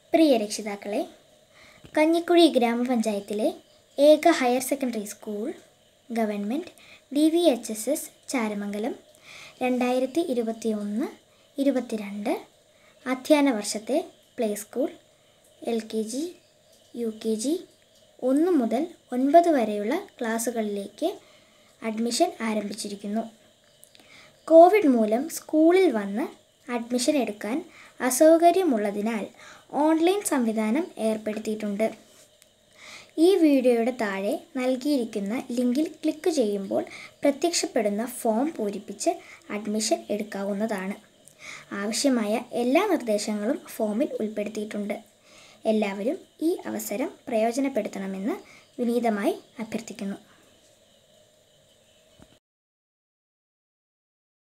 പ്രിയ രക്ഷിതാക്കളെ കഞ്ഞിക്കുഴി ഗ്രാമപഞ്ചായത്തിലെ ഏക higher secondary school government D V H S S Charamangalam രണ്ടായിരത്തി ഇരുപത്തി ഒന്ന് ഇരുപത്തിരണ്ട് അധ്യയന വർഷത്തെ play school L K G U K G ഒന്ന് മുതൽ ഒൻപത് വരെയുള്ള ക്ലാസ്സുകളിലേക്ക് അഡ്മിഷൻ ആരംഭിച്ചിരിക്കുന്നു കോവിഡ് മൂലം സ്കൂളിൽ വന്ന് അഡ്മിഷൻ എടുക്കാൻ അസൗകര്യമുള്ളതിനാൽ ഓൺലൈൻ സംവിധാനം ഏർപ്പെടുത്തിയിട്ടുണ്ട് ഈ വീഡിയോയുടെ താഴെ നൽകിയിരിക്കുന്ന ലിങ്കിൽ ക്ലിക്ക് ചെയ്യുമ്പോൾ പ്രത്യക്ഷപ്പെടുന്ന ഫോം പൂരിപ്പിച്ച് അഡ്മിഷൻ എടുക്കാവുന്നതാണ് ആവശ്യമായ എല്ലാ നിർദ്ദേശങ്ങളും ഫോമിൽ ഉൾപ്പെടുത്തിയിട്ടുണ്ട് എല്ലാവരും ഈ അവസരം പ്രയോജനപ്പെടുത്തണമെന്ന് വിനീതമായി അഭ്യർത്ഥിക്കുന്നു